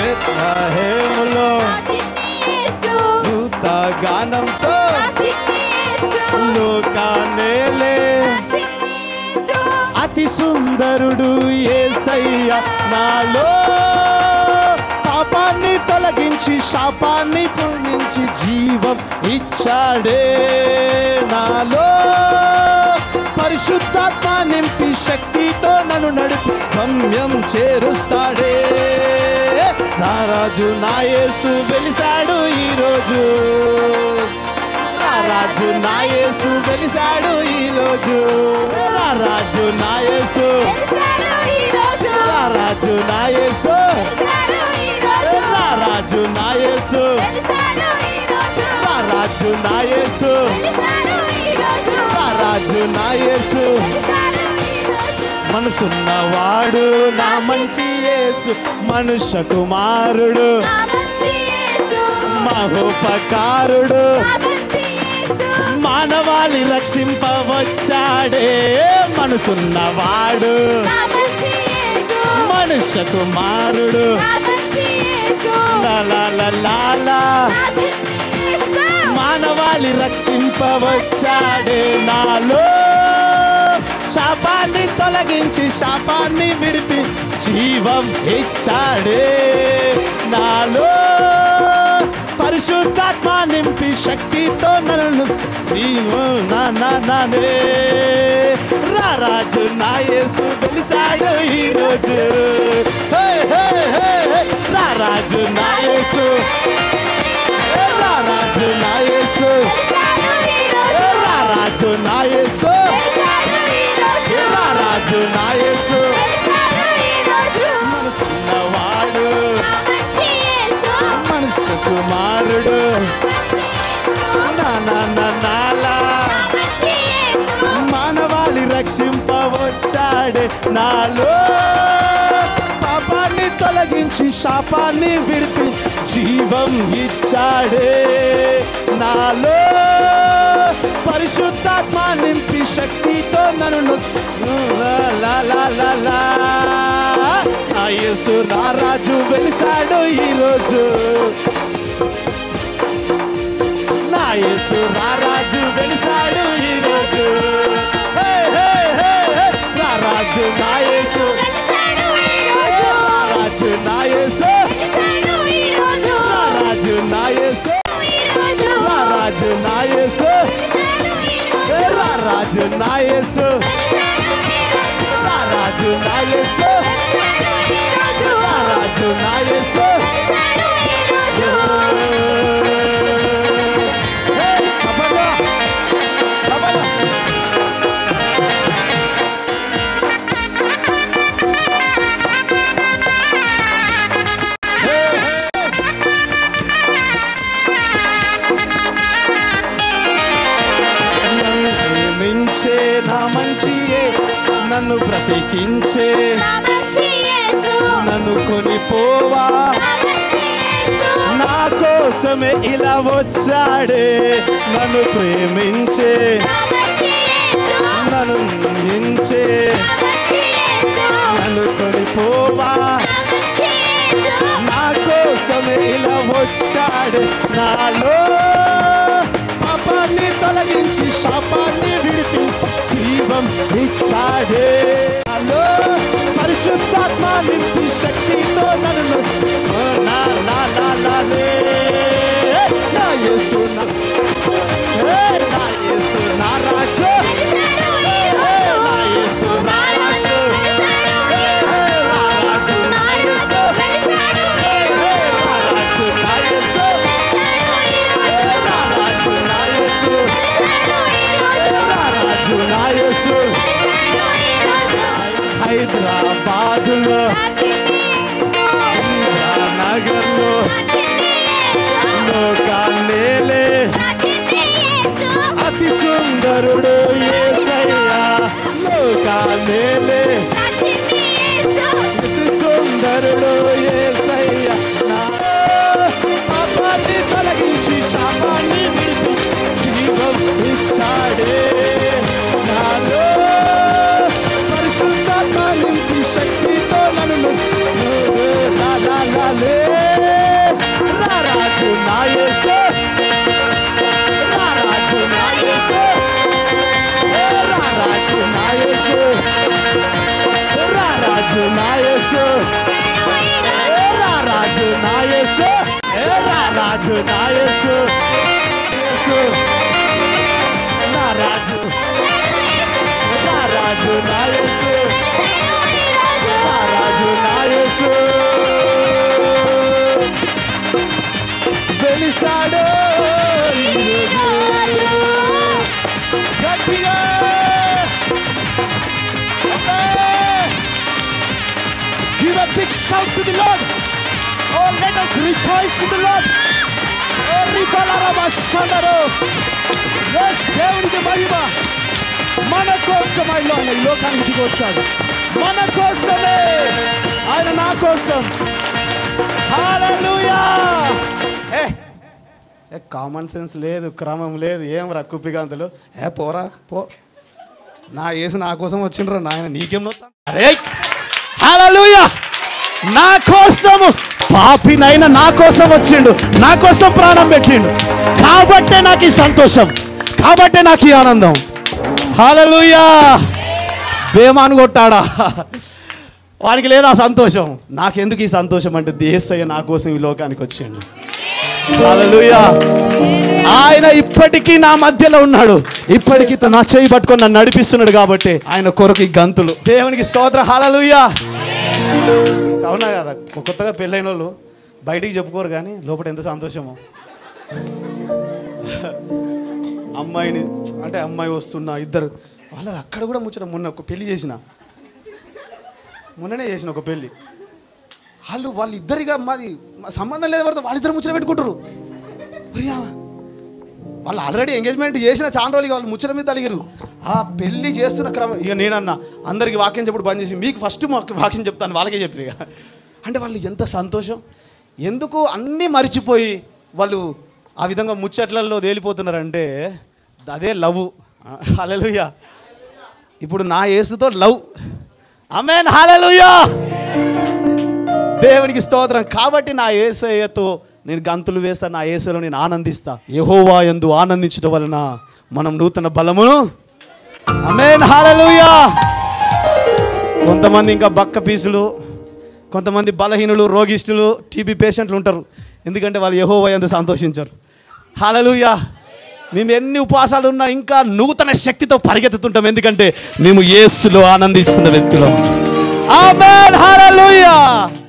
బెత్లహేములో నా చిన్ని యేసు దూత గానంతో నా చిన్ని యేసు లోకానేలే నా చిన్ని యేసు అతి సుందరుడు ఏసయ్య నాలో పాపాన్ని తొలగించి శాపాన్ని పూజించి జీవం ఇచ్చాడే నాలో పరిశుద్ధాత్మ నింపి శక్తితో నన్ను నడిపి గమ్యం చేరుస్తాడే నా రాజు నా యేసు వెలిసాడు ఈరోజు నా రాజు నా యేసు వెలిసాడు ఈరోజు నా రాజు నా యేసు వెలిసాడు ఈరోజు నా రాజు నా యేసు వెలిసాడు ఈరోజు నా రాజు నా యేసు వెలిసాడు ఈరోజు నా రాజు నా యేసు వెలిసాడు ఈరోజు నా రాజు నా యేసు వెలిసాడు ఈరోజు మనసున్నవాడు నా మంచి యేసు మనుష్య కుమారుడు నా మంచి యేసు మహోపకారుడు నా మంచి యేసు మానవాళి రక్షింపవచ్చాడే మనసున్నవాడు నా మంచి యేసు మనుష్య కుమారుడు నా మంచి యేసు లా లా లా లా లా. నా చిన్ని యేసు మానవాళి రక్షింపవచ్చాడే నాలో శాపాన్ని తొలగించి శాపాన్ని విడిపి జీవం ఇచ్చాడే నాలో పరిశుద్ధాత్మ నింపి శక్తితో నన్ను జీవం నా నా నానే రా రాజు నా యేసు వెలిసాడు ఈరోజు హే, హే, హే, హే. రా రాజు నా యేసు రా రాజు నా యేసు వెలిసాడు ఈరోజు రా రాజు నా యేసు వెలిసాడు ఈరోజు రా రాజు నా యేసు వెలిసాడు ఈరోజు మనసున్నవాడు నా మంచి యేసు మనుష్య కుమారుడు నా నా నా నాలా నా మంచి యేసు మానవాళి రక్షింపవచ్చాడే నాలో పాపాన్ని తొలగించి శాపాన్ని విడిపి జీవం ఇచ్చాడే నాలో పరిశుద్ధాత్మ నింపి శక్తితో నన్ను లా లా లా లా లా. నా యేసు నా రాజు వెలిసాడు ఈరోజు నా యేసు నా రాజు వెలిసాడు ఈరోజు హే, హే, హే, హే. నా రాజు నా యేసు వెలిసాడు ఈరోజు రాజు నా యేసు వెలిసాడు ఈరోజు నా రాజు నా యేసు ఈరోజు నా రాజు నా యేసు వెలిసాడు ఈరోజు ఏ నా రాజు నా యేసు నా రాజు నా యేసు నా రాజు నా యేసు హే, చప్పగా చప్పగా హే, హే. నన్ను ప్రేమించే నా మంచియే నన్ను బ్రతికించే నన్ను కొనిపోవా నా కోసమే ఇలా వచ్చాడే నన్ను ప్రేమించే నన్ను నిందించే నన్ను కొనిపోవా నా కోసమే ఇలా వచ్చాడే నాలో పాపాన్ని తొలగించి శాపాన్ని విడిపి జీవం ఇచ్చాడే నాలో పరిశుద్ధాత్మ నింపి శక్తితో నన్ను ఓ నా నా నా నా లే. నా యేసు నా ఏ, నా యేసు నా రాజు ఏ, నా యేసు నా రాజు ఏ, నా రాజు నా యేసు ఏ, నా రాజు నా యేసు ఏ, నా రాజు నా యేసు ఏ, నా రాజు నా యేసు హైదరాబాదులో నగర్లో లోకాలేలే అతి సుందరుడు ఏసయ్యా లోకాలేలే అతి సుందరుడు ఏసయ్యా నా పాపాన్ని తొలగించి శాపాన్ని విడిపి జీవం ఇచ్చాడే నాలో పరిశుద్ధాత్మ నింపి శక్తితో నన్ను లా లా లా లే నా యేసు రారాజు నా యేసు ఏ రారాజు నా యేసు రారాజు నా యేసు ఏ రారాజు నా యేసు ఏ రారాజు నా యేసు యేసు రారాజు రారాజు నా యేసు రారాజు నా యేసు వెలిసాడు ఈరోజు. గట్టిగా Give a big shout to the Lord. Oh, let us rejoice in the Lord. Oh, రికాలరబా సందరు. Yes, దేవునికి మహిమ మన కోసం ఆయన ఈ లోకానికి దిగి వచ్చాడు మన కోసమే ఆయన నా కోసం హల్లెలూయా ఏ ఏ కామన్ సెన్స్ లేదు క్రమం లేదు ఏం రా కుప్పిగాంతులు ఏ పోరా పో నా యేసు నా కోసం వచ్చిండ్రు నాయన నీకేం నొత్తా అరే హల్లెలూయా నా కోసము పాపినైనా నా కోసం వచ్చిండు నా కోసం ప్రాణం పెట్టిండు కాబట్టే నాకు ఈ సంతోషం కాబట్టే నాకు ఈ ఆనందం హల్లెలూయా బేమాను కొట్టాడా వాడికి లేదా సంతోషం నాకెందుకు ఈ సంతోషం అంటే దేశయ్య నా కోసం ఈ లోకానికి వచ్చిండు హల్లెలూయా ఆయన ఇప్పటికీ నా మధ్యలో ఉన్నాడు ఇప్పటికీ నా చేయి పట్టుకొని నన్ను నడిపిస్తున్నాడు కాబట్టి ఆయన కొరకు ఈ గంతులు దేవునికి స్తోత్ర హల్లెలూయా అవునా కదా కొత్తగా పెళ్ళైన వాళ్ళు బయటికి చెప్పుకోరు కానీ లోపల ఎంత సంతోషమో అమ్మాయిని అంటే అమ్మాయి వస్తున్నా ఇద్దరు వాళ్ళది అక్కడ కూడా ముచ్చట మొన్న ఒక పెళ్లి చేసిన మొన్ననే చేసిన ఒక పెళ్లి వాళ్ళు వాళ్ళిద్దరిగా మాది మా సంబంధం లేదు పడితే వాళ్ళిద్దరు ముచ్చట పెట్టుకుంటారు ఒరియా, వాళ్ళు ఆల్రెడీ ఎంగేజ్మెంట్ చేసిన చాలా రోజులు వాళ్ళు ముచ్చట మీద అలిగారు ఆ పెళ్లి చేస్తున్న క్రమం ఇక నేనన్నా అందరికి వాక్యం చెప్పుడు బంద్ చేసి మీకు ఫస్ట్ మాకు వాక్యం చెప్తాను వాళ్ళకే చెప్పిన ఇక అంటే వాళ్ళు ఎంత సంతోషం ఎందుకు అన్నీ మర్చిపోయి వాళ్ళు ఆ విధంగా ముచ్చట్లలో తేలిపోతున్నారంటే అదే లవ్ హల్లెలూయా ఇప్పుడు నా యేసుతో లవ్ అమేన్ హల్లెలూయా దేవునికి స్తోత్రం కాబట్టి నా ఏసయ్యతో నేను గంతులు వేస్తా నా ఏసలో నేను ఆనందిస్తా యెహోవా యందు ఆనందించడం వలన మనం నూతన బలమును అమేన్ హల్లెలూయా కొంతమంది ఇంకా బక్క పీసులు కొంతమంది బలహీనులు రోగిష్టులు టీబీ పేషెంట్లు ఉంటారు ఎందుకంటే వాళ్ళు యెహోవా యందు సంతోషించరు హల్లెలూయా మేము ఎన్ని ఉపవాసాలు ఉన్నా ఇంకా నూతన శక్తితో పరిగెత్తుతుంటాం ఎందుకంటే మేము యేసులో ఆనందిస్తున్న వ్యక్తులం ఆమేన్ హల్లెలూయా